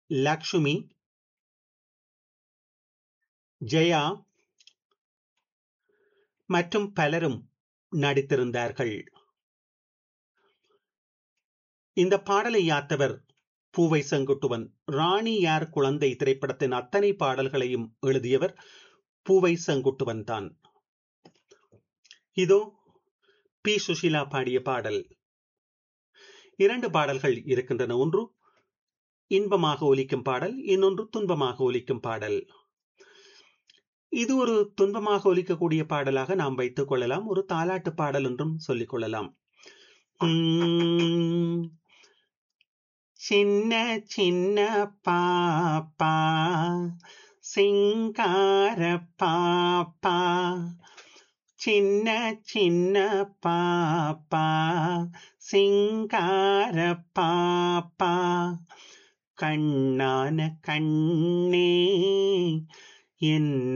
லக்ஷ்மி ஜெயா மற்றும் பலரும் நடித்திருந்தார்கள் இந்த பாடலை யாத்தவர் பூவை செங்குட்டுவன் ராணி யார் குழந்தை திரைப்படத்தின் அத்தனை பாடல்களையும் எழுதியவர் பூவை செங்குட்டுவன் தான் இதோ பி சுஷிலா பாடிய பாடல் இரண்டு பாடல்கள் இருக்கின்றன ஒன்று இன்பமாக ஒலிக்கும் பாடல் இன்னொன்று துன்பமாக ஒலிக்கும் பாடல் இது ஒரு துன்பமாக ஒலிக்கக்கூடிய பாடலாக நாம் வைத்துக் கொள்ளலாம் ஒரு தாலாட்டு பாடல் என்றும் சொல்லிக் கொள்ளலாம் சின்ன சின்ன பாப்பா சிங்கார பாப்பா சின்ன சின்ன பாப்பா சிங்கார பாப்பா கண்ணான கண்ணே என்ன